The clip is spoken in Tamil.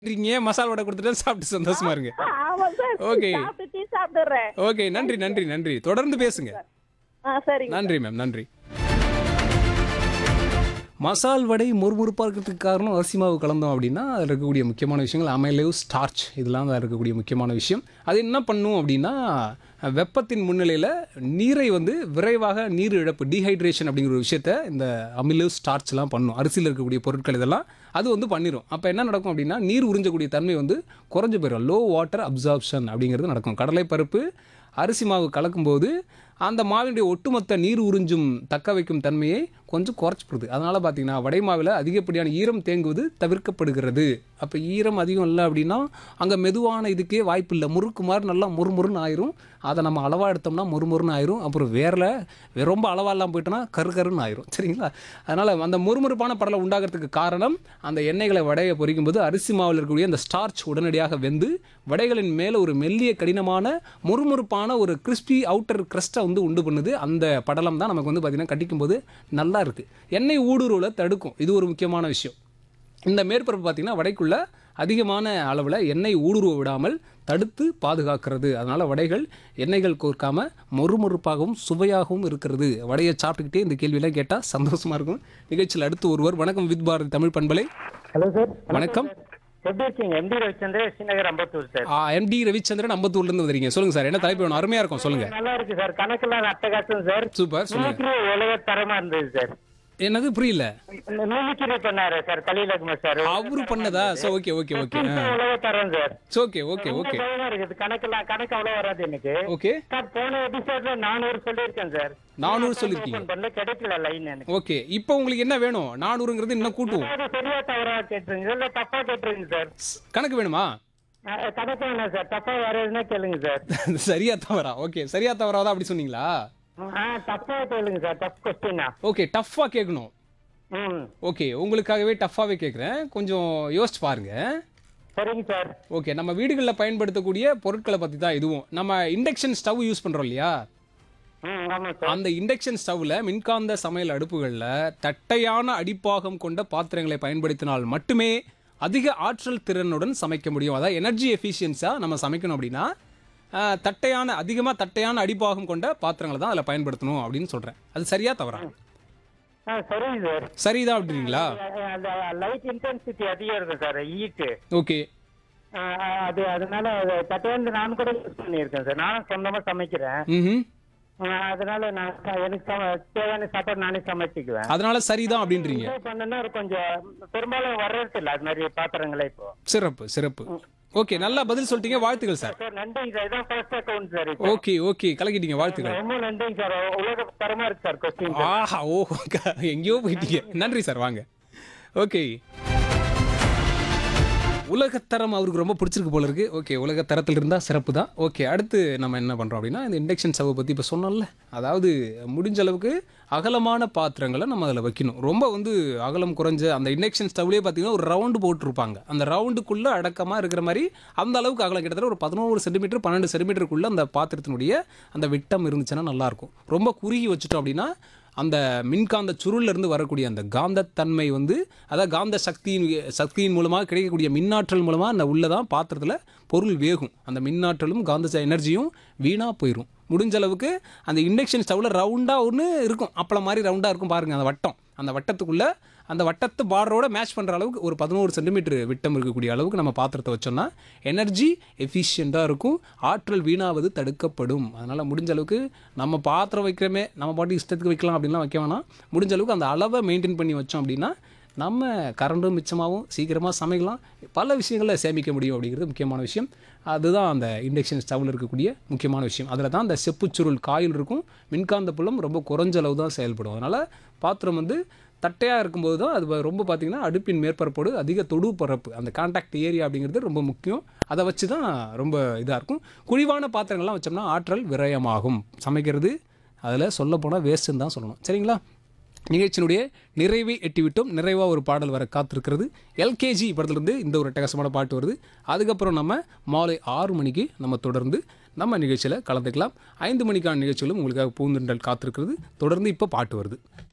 இருக்கீங்க மசாலா வடை கொடுத்துட்டு சாப்பிட்டு சந்தோஷமா இருங்க ஆமா சார் Okay. சாப்பிட்டு டீ சாப்பிடுறேன் ஓகே நன்றி நன்றி நன்றி தொடர்ந்து பேசுங்க ஆ சரிங்க நன்றி மேம் நன்றி மசால் வடை முறுமுறுப்பாக இருக்கிறதுக்கு காரணம் அரிசி மாவு கலந்தோம் அப்படின்னா அதில் இருக்கக்கூடிய முக்கியமான விஷயங்கள் அமைலேவ் ஸ்டார்ச் இதெல்லாம் தான் இருக்கக்கூடிய முக்கியமான விஷயம் அது என்ன பண்ணும் அப்படின்னா வெப்பத்தின் முன்னிலையில் நீரை வந்து விரைவாக நீர் இழப்பு டீஹைட்ரேஷன் அப்படிங்கிற ஒரு விஷயத்த இந்த அமிலேவ் ஸ்டார்ச்லாம் பண்ணும் அரிசியில் இருக்கக்கூடிய பொருட்கள் இதெல்லாம் அது வந்து பண்ணிடும் அப்போ என்ன நடக்கும் அப்படின்னா நீர் உறிஞ்சக்கூடிய தன்மை வந்து குறைஞ்சு போயிடும் லோ வாட்டர் அப்சார்ப்ஷன் அப்படிங்கிறது நடக்கும் கடலை பருப்பு அரிசி மாவு கலக்கும்போது அந்த மாவினுடைய ஒட்டுமொத்த நீர் உறிஞ்சும் தக்க வைக்கும் தன்மையை கொஞ்சம் குறைச்சிப்படுது அதனால் பார்த்தீங்கன்னா வடை மாவில் அதிகப்படியான ஈரம் தேங்குவது தவிர்க்கப்படுகிறது அப்போ ஈரம் அதிகம் இல்லை அப்படின்னா அங்கே மெதுவான இதுக்கே வாய்ப்பு இல்லை முறுக்கு மாதிரி நல்லா முறுமுறுன்னு ஆயிரும் அதை நம்ம அளவாக எடுத்தோம்னா முறுமுறுன்னு ஆயிரும் அப்புறம் வேரில் ரொம்ப அளவாக இல்லாமல் போயிட்டோன்னா கரு கருன்னு ஆயிரும் சரிங்களா அதனால் அந்த முறுமுறுப்பான படலை உண்டாகிறதுக்கு காரணம் அந்த எண்ணெய்களை வடையை பொரிக்கும் போது அரிசி மாவில் இருக்கக்கூடிய அந்த ஸ்டார்ச் உடனடியாக வெந்து வடைகளின் மேலே ஒரு மெல்லிய கடினமான முறுமுறுப்பான ஒரு கிறிஸ்பி அவுட்டர் கிரஸ்ட்டை வந்து உண்டு பண்ணுது அந்த படலம் தான் நமக்கு வந்து பார்த்திங்கன்னா கடிக்கும் போது நல்லா இருக்குது எண்ணெய் ஊடுருவலை தடுக்கும் இது ஒரு முக்கியமான விஷயம் இந்த மேற்பரப்பு பார்த்திங்கன்னா வடைக்குள்ள அதிகமான அளவில் எண்ணெய் ஊடுருவ விடாமல் தடுத்து பாதுகாக்கிறது அதனால் வடைகள் எண்ணெய்கள் கோர்க்காம மொறுமொறுப்பாகவும் சுவையாகவும் இருக்கிறது வடையை சாப்பிட்டுக்கிட்டே இந்த கேள்வியெல்லாம் கேட்டால் சந்தோஷமாக இருக்கும் நிகழ்ச்சியில் அடுத்து ஒருவர் வணக்கம் வித் பாரதி தமிழ் பண்பலை ஹலோ சார் வணக்கம் எப்படி இருக்கீங்க MD Ravichandran Srinagar Ambattur sir MD Ravichandran அம்பத்தூர்லேருந்து வந்துறீங்க சொல்லுங்கள் சார் என்ன தலைப்பு வேணும் அருமையாக இருக்கும் சொல்லுங்கள் நல்லா இருக்கு சார் கணக்கெல்லாம் அட்டகாசம் சார் சூப்பர் சொல்லுங்கள் மிமிக்ரி உலக தரமா இருந்தது சார் என்னது புரியல மிமிக்ரி பண்ணாரு சார் கலீல் அகமது சார் அவரு பண்ணதா ஸோ ஓகே ஓகே ஓகே உலக தரம் சார் ஓகே ஓகே ரொம்ப ஓகே பயமா இருக்குது கணக்கெல்லாம் கணக்கு அவ்வளவு வராது எனக்கு ஓகே சார் போன எபிசோட்ல நானூறு சொல்லியிருக்கேன் சார் நானூறு சொல்லியிருக்கீங்க. Open பண்ணல கிடைக்கல லைன் எனக்கு ஓகே இப்போ உங்களுக்கு என்ன வேணும் நானூறுங்கிறது இன்னும் கூட்டுவோம் அதாவது சரியா தவறா கேட்டுருங்க இல்ல தப்பா கேட்டுருங்க சார் கணக்கு வேணுமா அஹ் கணக்கு வேணாம் சார் தப்பா வர்றதுன்னா கேளுங்க சார் சரியா தவறா ஓகே சரியா தவறாதா அப்படி சொன்னீங்களா ஆ தப்பா கேளுங்க சார் டஃப் கொஸ்டினா ஓகே டஃப்பாக கேட்கணும் ம் ஓகே உங்களுக்காகவே டஃப்பாகவே கேட்குறேன் கொஞ்சம் யோசிச்சு பாருங்க சரிங்க சார் ஓகே நம்ம வீடுகளில் பயன்படுத்தக்கூடிய பொருட்களை பற்றி தான் இதுவும் நம்ம இண்டக்ஷன் ஸ்டவ் யூஸ் பண்ணுறோம் இல்லையா ம் ஆமா சார் அந்த இண்டக்ஷன் ஸ்டவ்வில் மின்காந்த சமையல் அடுப்புகளில் தட்டையான அடிப்பாகம் கொண்ட பாத்திரங்களை பயன்படுத்தினால் மட்டுமே அதிக ஆற்றல் திறனுடன் சமைக்க முடியும் அதாவது எனர்ஜி எஃபிஷியன்ஸாக நம்ம சமைக்கணும் அப்படின்னா ஆஹ், தட்டையான அதிகமாக தட்டையான அடிப்பாகம் கொண்ட பாத்திரங்களை தான் அதில் பயன்படுத்தணும் அப்படின்னு சொல்கிறேன் அது சரியா தவறா ஆ சரிங்க சார் சரிதான் அப்படிங்களா அந்த லைட் இன்டென்சிட்டி அதிகம் இருக்கும் சார் ஹீட்டு ஓகே அது அதனால அது தட்டையாந்து நான் கூட யூஸ் பண்ணியிருக்கேன் சார் நானும் சொந்தமா சமைக்கிறேன் ம் ஆ, அதனால நான் ச- எனக்கு சம- தேவையான சாப்பாடு நானே சமைச்சுக்குவேன் அதனால சரிதான் அப்படின்றீங்க Enjoy பண்ணனா அது கொஞ்சம் பெரும்பாலும் வர்றது இல்ல அது மாதிரி பாத்திரங்களே இப்போ சிறப்பு சிறப்பு ஓகே நல்லா பதில் சொல்லிட்டீங்க வாழ்த்துக்கள் சார் சார் நன்றிங்க சார் இதான் ஃபர்ஸ்ட் அக்கௌண்ட் சார் இப்போ ஓகே ஓகே கலக்கிட்டீங்க வாழ்த்துக்கள் ரொம்ப நன்றிங்க சார் உலக தரமா இருக்கு சார் கொஸ்டின் ஆஹா ஓ எங்கேயோ போயிட்டீங்க நன்றி சார் வாங்க ஓகே உலகத்தரம் அவருக்கு ரொம்ப பிடிச்சிருக்கு போல இருக்கு ஓகே உலகத்தரத்தில் இருந்தால் சிறப்பு தான் ஓகே அடுத்து நம்ம என்ன பண்ணுறோம் அப்படின்னா இந்த இண்டக்ஷன் ஸ்டவ்வை பற்றி இப்போ சொன்னோம்ல அதாவது முடிஞ்ச அளவுக்கு அகலமான பாத்திரங்களை நம்ம அதில் வைக்கணும் ரொம்ப வந்து அகலம் குறைஞ்ச அந்த இண்டக்ஷன் ஸ்டவ்லேயே பார்த்தீங்கன்னா ஒரு ரவுண்டு போட்டிருப்பாங்க அந்த ரவுண்டுக்குள்ளே அடக்கமாக இருக்கிற மாதிரி அந்த அளவுக்கு அகலம் கிட்டத்தட்ட ஒரு பதினோரு சென்டிமீட்டர் பன்னெண்டு சென்டிமீட்டருக்குள்ளே அந்த பாத்திரத்தினுடைய அந்த விட்டம் இருந்துச்சுன்னா நல்லாயிருக்கும் ரொம்ப குறுகி வச்சுட்டோம் அப்படின்னா அந்த மின்காந்த சுருள்ல இருந்து வரக்கூடிய அந்த காந்தத்தன்மை வந்து அதாவது காந்த சக்தியின் சக்தியின் மூலமாக கிடைக்கக்கூடிய மின்னாற்றல் மூலமாக அந்த உள்ளதான் பாத்திரத்தில் பொருள் வேகும் அந்த மின்னாற்றலும் காந்த எனர்ஜியும் வீணாக போயிடும் முடிஞ்ச அளவுக்கு அந்த இண்டக்ஷன் ஸ்டவ்வில் ரவுண்டாக ஒன்று இருக்கும் அப்பளம் மாதிரி ரவுண்டாக இருக்கும் பாருங்கள் அந்த வட்டம் அந்த வட்டத்துக்குள்ளே அந்த வட்டத்து பார்டரோட மேட்ச் பண்ணுற அளவுக்கு ஒரு பதினோரு சென்டிமீட்டர் விட்டம் இருக்கக்கூடிய அளவுக்கு நம்ம பாத்திரத்தை வச்சோம்னா எனர்ஜி எஃபிஷியண்ட்டாக இருக்கும் ஆற்றல் வீணாவது தடுக்கப்படும் அதனால் முடிஞ்ச அளவுக்கு நம்ம பாத்திரம் வைக்கிறோமே நம்ம பாட்டு இஷ்டத்துக்கு வைக்கலாம் அப்படின்லாம் வைக்க வேணாம் முடிஞ்ச அளவுக்கு அந்த அளவை மெயின்டைன் பண்ணி வச்சோம் அப்படின்னா நம்ம கரண்டும் மிச்சமாகவும் சீக்கிரமாக சமைக்கலாம் பல விஷயங்களை சேமிக்க முடியும் அப்படிங்கிறது முக்கியமான விஷயம் அதுதான் அந்த இண்டக்ஷன் ஸ்டவ்வில் இருக்கக்கூடிய முக்கியமான விஷயம் அதில் தான் அந்த செப்புச்சுருள் காயில் இருக்கும் மின்காந்த புலம் ரொம்ப குறைஞ்ச அளவு தான் செயல்படும் அதனால் பாத்திரம் வந்து தட்டையாக இருக்கும்போது தான் அது ரொம்ப பார்த்திங்கன்னா அடுப்பின் மேற்பரப்போடு அதிக தொடு பரப்பு அந்த கான்டாக்ட் ஏரியா அப்படிங்கிறது ரொம்ப முக்கியம் அதை வச்சு தான் ரொம்ப இதாக இருக்கும் குழிவான பாத்திரங்கள்லாம் வச்சோம்னா ஆற்றல் விரயமாகும் சமைக்கிறது அதில் சொல்ல போனால் வேஸ்ட்டுன்னு தான் சொல்லணும் சரிங்களா நிகழ்ச்சியினுடைய நிறைவை எட்டிவிட்டோம் நிறைவாக ஒரு பாடல் வர காத்திருக்கிறது எல்கேஜி படத்துலேருந்து இந்த ஒரு அட்டகாசமான பாட்டு வருது அதுக்கப்புறம் நம்ம மாலை ஆறு மணிக்கு நம்ம தொடர்ந்து நம்ம நிகழ்ச்சியில் கலந்துக்கலாம் ஐந்து மணிக்கான நிகழ்ச்சிகளும் உங்களுக்காக பூந்தென்றல் காத்திருக்கிறது தொடர்ந்து இப்போ பாட்டு வருது